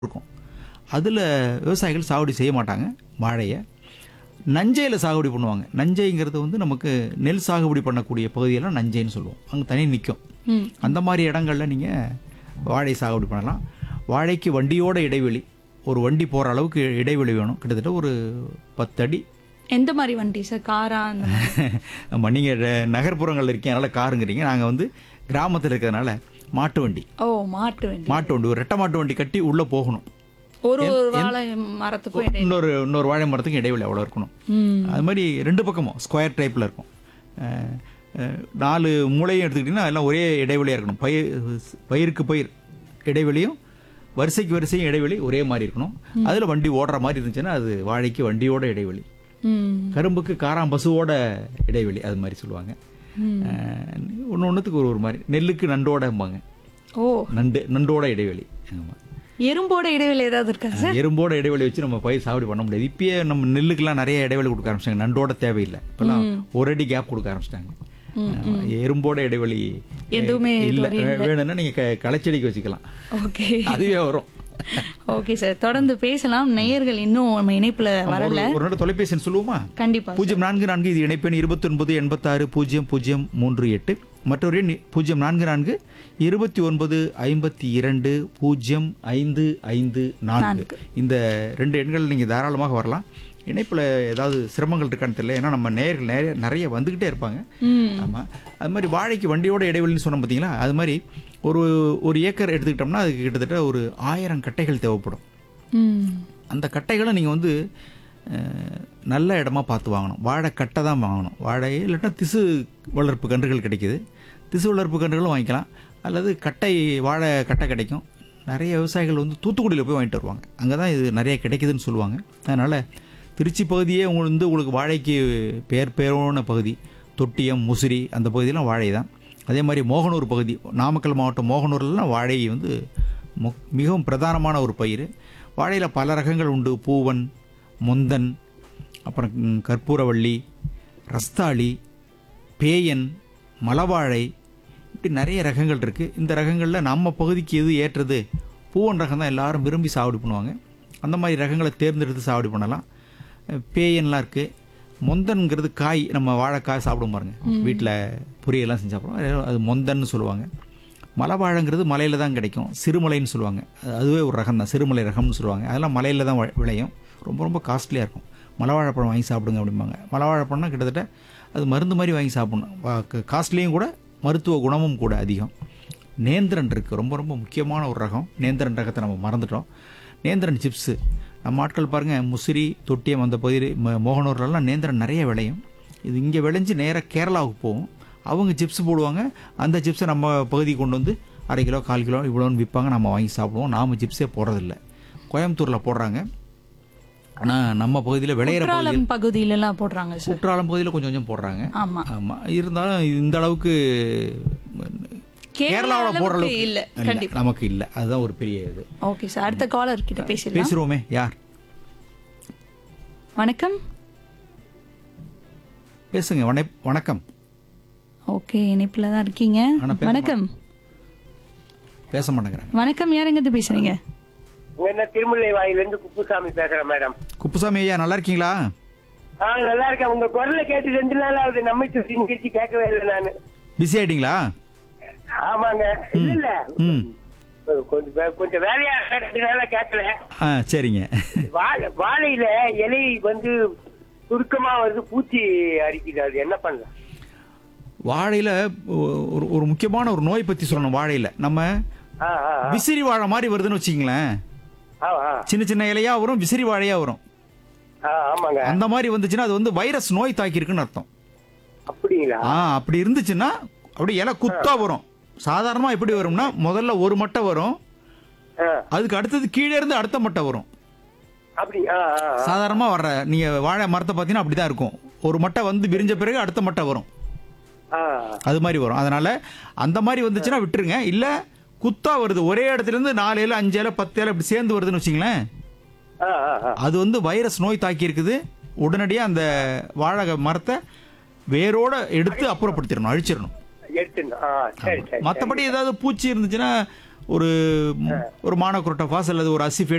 இருக்கும் அதில் விவசாயிகள் சாகுபடி செய்ய மாட்டாங்க வாழையை நஞ்சையில் சாகுபடி பண்ணுவாங்க நஞ்சைங்கிறது வந்து நமக்கு நெல் சாகுபடி பண்ணக்கூடிய பகுதியெல்லாம் நஞ்சைன்னு சொல்லுவோம் அங்கே தனி நிற்கும் ம் அந்த மாதிரி இடங்கள்ல நீங்கள் வாழை சாகுபடி பண்ணலாம் வாழைக்கு வண்டியோட இடைவெளி ஒரு வண்டி போகிற அளவுக்கு இடைவெளி வேணும் கிட்டத்தட்ட ஒரு பத்தடி எந்த மாதிரி வண்டி சார் காரா அந்த மாதிரி? நம்ம நீங்கள் நகர்ப்புறங்களில் இருக்கீங்க அதனால் காருங்கிறீங்க நாங்கள் வந்து கிராமத்தில் இருக்கிறதுனால மாட்டு வண்டி ஓ மாட்டு வண்டி மாட்டு வண்டி ஒரு ரெட்டை மாட்டு வண்டி கட்டி உள்ளே போகணும் ஒரு ஒரு வாழை மரத்துக்கும் இடையில இன்னொரு இன்னொரு வாழை மரத்துக்கும் இடைவெளி அவ்வளோ இருக்கணும் ம் அது மாதிரி ரெண்டு பக்கமும் ஸ்கொயர் டைப்பில் இருக்கும் அஹ், அஹ், நாலு மூளையும் எடுத்துக்கிட்டிங்கன்னா எல்லாம் ஒரே இடைவெளியாக இருக்கணும் பயிர் பயிருக்கு பயிர் இடைவெளியும் வரிசைக்கு வரிசையும் இடைவெளி ஒரே மாதிரி இருக்கணும் அதில் வண்டி ஓடுற மாதிரி இருந்துச்சுன்னா அது வாழைக்கு வண்டியோட இடைவெளி ம் கரும்புக்கு காராம் பசுவோட இடைவெளி அது மாதிரி சொல்லுவாங்க ஒன்று ஒன்றுத்துக்கு ஒரு ஒரு மாதிரி நெல்லுக்கு நண்டோடம்பாங்க ஓ நண்டு நண்டோட இடைவெளி ஆமாம் எறும்போட இடைவெளி ஏதாவது இருக்கா சார் எறும்போட இடைவெளி வச்சு நம்ம பயிர் சாகுபடி பண்ண முடியாது இப்பயே நம்ம நெல்லுக்கெல்லாம் நிறைய இடைவெளி கொடுக்க ஆரம்பிச்சிட்டாங்க நண்டோட தேவையில்லை இப்பெல்லாம் ஒரு அடி கேப் கொடுக்க ஆரம்பிச்சிட்டாங்க ஆமா, எறும்போட இடைவெளி எதுவுமே இல்ல வேணும்னா நீங்க க- களைச்செடிக்கு வச்சுக்கலாம் ஓகே அதுவே வரும் ஓகே சார் தொடர்ந்து பேசலாம் நேயர்கள் இன்னும் நம்ம இணைப்புல வரல ஒரு- ஒரு நாள் தொலைபேசி எண் சொல்லுவோமா கண்டிப்பா பூஜ்ஜியம் நான்கு நான்கு இது இணைப்பெண் இருபத்தி ஒன்பது எண்பத்தாறு பூஜ்ஜியம் பூஜ்ஜியம் மூன்று எட்டு மற்றொரு எண் பூஜ்ஜியம் நான்கு நான்கு இருபத்தி ஒன்பது ஐம்பத்தி இரண்டு பூஜ்ஜியம் ஐந்து ஐந்து நான்கு இந்த ரெண்டு எண்கள் நீங்கள் தாராளமாக வரலாம் இணைப்பில் ஏதாவது சிரமங்கள் இருக்கான்னு தெரியல ஏன்னா நம்ம நேயர்கள் நிறைய நிறைய வந்துக்கிட்டே இருப்பாங்க ம் ஆமாம் அது மாதிரி வாழைக்கு வண்டியோட இடைவெளின்னு சொன்னோம் பார்த்தீங்களா அது மாதிரி ஒரு ஒரு ஏக்கர் எடுத்துக்கிட்டோம்னா அதுக்கு கிட்டத்தட்ட ஒரு ஆயிரம் கட்டைகள் தேவைப்படும் ம் அந்த கட்டைகளை நீங்கள் வந்து அஹ், நல்ல இடமா பார்த்து வாங்கணும் வாழை கட்டை தான் வாங்கணும் வாழை இல்லாட்டா திசு வளர்ப்பு கன்றுகள் கிடைக்குது திசு வளர்ப்பு கன்றுகளும் வாங்கிக்கலாம் அல்லது கட்டை வாழை கட்டை கிடைக்கும் நிறைய விவசாயிகள் வந்து தூத்துக்குடியில் போய் வாங்கிட்டு வருவாங்க அங்கே தான் இது நிறைய கிடைக்குதுன்னு சொல்லுவாங்க அதனால் திருச்சி பகுதியே உங்களுக்கு வந்து உங்களுக்கு வாழைக்கு பேர் பேரோன பகுதி தொட்டியம் முசிறி அந்த பகுதியெலாம் வாழை தான் அதே மாதிரி மோகனூர் பகுதி நாமக்கல் மாவட்டம் மோகனூர்லாம் வாழை வந்து மு- மிகவும் பிரதானமான ஒரு பயிர் வாழையில் பல ரகங்கள் உண்டு பூவன் முந்தன் அப்புறம் ம், கற்பூரவள்ளி ரஸ்தாளி பேயன் மலவாழை இப்படி நிறைய ரகங்கள் இருக்குது இந்த ரகங்களில் நம்ம பகுதிக்கு எது ஏற்றது பூவன் ரகம் தான் எல்லாரும் விரும்பி சாகுபடி பண்ணுவாங்க அந்த மாதிரி ரகங்களை தேர்ந்தெடுத்து சாகுபடி பண்ணலாம் அஹ், பேயன்லாம் இருக்குது மொந்தன்கிறது காய் நம்ம வாழைக்காய் சாப்பிடுவோம் பாருங்க வீட்டில் பொரியெல்லாம் செஞ்சு சாப்பிடுவோம் அது மொந்தன்னு சொல்லுவாங்க மலைவாழைங்கிறது மலையில் தான் கிடைக்கும் சிறுமலைன்னு சொல்லுவாங்க அது- அதுவே ஒரு ரகம் தான் சிறுமலை ரகம்னு சொல்லுவாங்க அதெல்லாம் மலையில் தான் வ- விளையும் ரொம்ப ரொம்ப காஸ்ட்லியாக இருக்கும் மலைவாழைப்பழம் வாங்கி சாப்பிடுங்க அப்படிம்பாங்க மலைவாழைப்பழம்னா கிட்டத்தட்ட அது மருந்து மாதிரி வாங்கி சாப்பிடணும் காஸ்ட்லியும் கூட மருத்துவ குணமும் கூட அதிகம் நேந்திரன் இருக்குது ரொம்ப ரொம்ப முக்கியமான ஒரு ரகம் நேந்திரன் ரகத்தை நம்ம மறந்துட்டோம் நேந்திரன் சிப்ஸு நம்ம ஆட்கள் பாருங்கள் முசிறி தொட்டியம் அந்த பகுதி ம- மோகனூர்லலாம் நேந்திரன் நிறைய விளையும் இது இங்கே விளைஞ்சு நேராக கேரளாவுக்கு போகும் அவங்க சிப்ஸ் போடுவாங்க அந்த சிப்ஸை நம்ம பகுதிக்கு கொண்டு வந்து அரை கிலோ கால் கிலோ இவ்வளோன்னு விற்பாங்க நம்ம வாங்கி சாப்பிடுவோம் நாம் சிப்ஸே போடுறதில்ல கோயம்புத்தூரில் போடுறாங்க ஆனால் நம்ம பகுதியில் விளையிற பகுதி குற்றாலம் பகுதியில எல்லாம் போடுறாங்க சார் குற்றாலம் பகுதியில் கொஞ்சம் கொஞ்சம் போடுறாங்க ஆமா ஆமாம் இருந்தாலும் இந்த அளவுக்கு கேரளா கேரளாவில் போடுற அளவுக்கு அளவுக்கு இல்ல இல்ல, கண்டிப்பா நமக்கு இல்லை அதுதான் ஒரு பெரிய இது ஓகே சார் அடுத்த காலர் கிட்ட பேசலாம் பேசுகிறோமே யார் வணக்கம் பேசுங்க வண வணக்கம் ஓகே இணைப்புல தான் இருக்கீங்க ஆனா பேச வணக்கம் பேச மாட்டேங்கிறாங்க வணக்கம் யாருங்க இருந்து பேசுறீங்க என்ன திருமுல்லை வாயிலிருந்து குப்புசாமி பேசுறேன் மேடம் குப்புசாமி ஐயா நல்லா இருக்கீங்களா ஆ நல்லா இருக்கேன் உங்க குரலை கேட்டு ரெண்டு நாள் ஆகுது நம்மை சுற்றி நிகழ்ச்சி கேட்கவே இல்லை நானு பிஸி ஆயிட்டீங்களா ஆமாங்க இல்ல இல்ல ம் கொஞ்சம் வே- கொஞ்சம் வேலையா ரெண்டு நாளா கேட்கல ஆ சரிங்க வாழை வாழையில இலை வந்து சுருக்கமா வந்து பூச்சி அரிக்குது அது என்ன பண்ணலாம் வாழையில் ஒரு ஒரு முக்கியமான ஒரு நோய் பற்றி சொல்லணும் வாழையில் நம்ம ஆ ஆ ஆ. விசிறி வாழை மாதிரி வருதுன்னு வச்சிங்களேன் ஆ ஆ சின்ன சின்ன இலையா வரும் விசிறி வாழையா வரும் ஆ ஆமாங்க அந்த மாதிரி வந்துச்சுன்னா அது வந்து வைரஸ் நோய் தாக்கியிருக்குன்னு அர்த்தம் அப்படிங்களா ஆ அப்படி இருந்துச்சுன்னா அப்படி இலை குத்தா வரும் சாதாரணமாக எப்படி வரும்னா முதல்ல ஒரு மட்டை வரும் ஆ, அதுக்கு அடுத்தது கீழே இருந்து அடுத்த மட்டை வரும் அப்படி ஆ ஆ ஆ. சாதாரணமாக வர்ற நீங்கள் வாழை மரத்தை பார்த்தீங்கன்னா அப்படி தான் இருக்கும் ஒரு மட்டை வந்து விரிஞ்ச பிறகு அடுத்த மட்டை வரும் ஆ அது மாதிரி வரும் அதனால அந்த மாதிரி வந்துச்சுன்னா விட்டுருங்க இல்லை குத்தா வருது ஒரே இடத்துல இருந்து நாலு ஏழு அஞ்சு ஏழு பத்து ஏழு இப்படி சேர்ந்து வருதுன்னு வச்சிங்களேன் ஆ ஆ ஆ. அது வந்து வைரஸ் நோய் தாக்கி இருக்குது உடனடியாக அந்த வாழை மரத்தை வேரோட எடுத்து அப்புறப்படுத்திடணும் அழிச்சிடணும் எடுத்துடணும் ஆ சரி சரி மற்றபடி ஏதாவது பூச்சி இருந்துச்சுன்னா ஒரு ஒரு மானக்குரோட்டோஃபாஸ் அல்லது ஒரு அசிஃபேட்